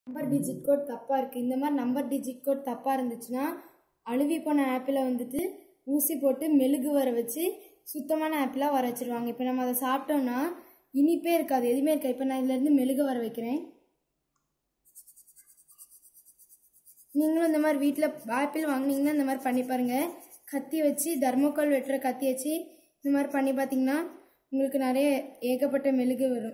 number digit code தப்பாக இருக்குது இந்த மாதிரி நம்பர் டிஜிட் கோட் தப்பாக இருந்துச்சுன்னா அழுவி போன ஆப்பிளை வந்துட்டு ஊசி போட்டு மெழுகு வர வச்சு சுத்தமான ஆப்பிளாக வர வச்சிருவாங்க இப்போ நம்ம அதை சாப்பிட்டோம்னா இனிப்பே இருக்காது எதுவுமே இருக்காது இப்போ நான் இதுலேருந்து மெழுகு வர வைக்கிறேன் நீங்களும் இந்த மாதிரி வீட்டில் ஆப்பிள் வாங்குனீங்கன்னா இந்த மாதிரி பண்ணி பாருங்கள் கத்தி வச்சு தர்மோக்கால் வெட்டுற கத்தி வச்சு இந்த மாதிரி பண்ணி பார்த்தீங்கன்னா உங்களுக்கு நிறைய ஏகப்பட்ட மெழுகு வரும்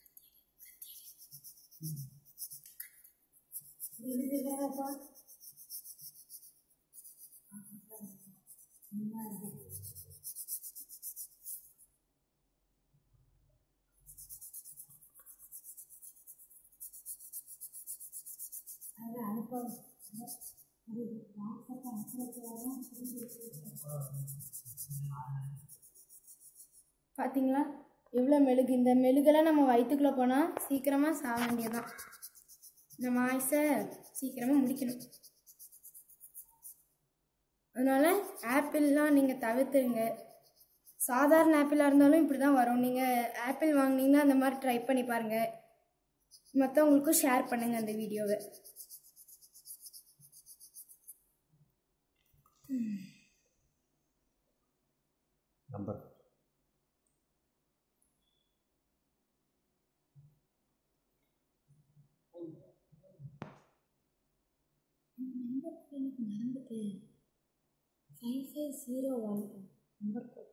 பார்த்தீங்களா எவ்வளோ மெழுகு இந்த மெழுகெல்லாம் நம்ம வயிற்றுக்குள்ளே போனால் சீக்கிரமாக சாக வேண்டியதுதான் நம்ம ஆயுசை சீக்கிரமாக முடிக்கணும் அதனால் ஆப்பிள்லாம் நீங்கள் தவிர்த்துருங்க சாதாரண ஆப்பிளாக இருந்தாலும் இப்படி தான் வரும் நீங்கள் ஆப்பிள் வாங்குனீங்கன்னா அந்த மாதிரி ட்ரை பண்ணி பாருங்கள் மற்றவங்களுக்கும் ஷேர் பண்ணுங்கள் அந்த வீடியோவை நம்பர் நம்பர் எனக்கு மறந்துட்டு five five zero one number code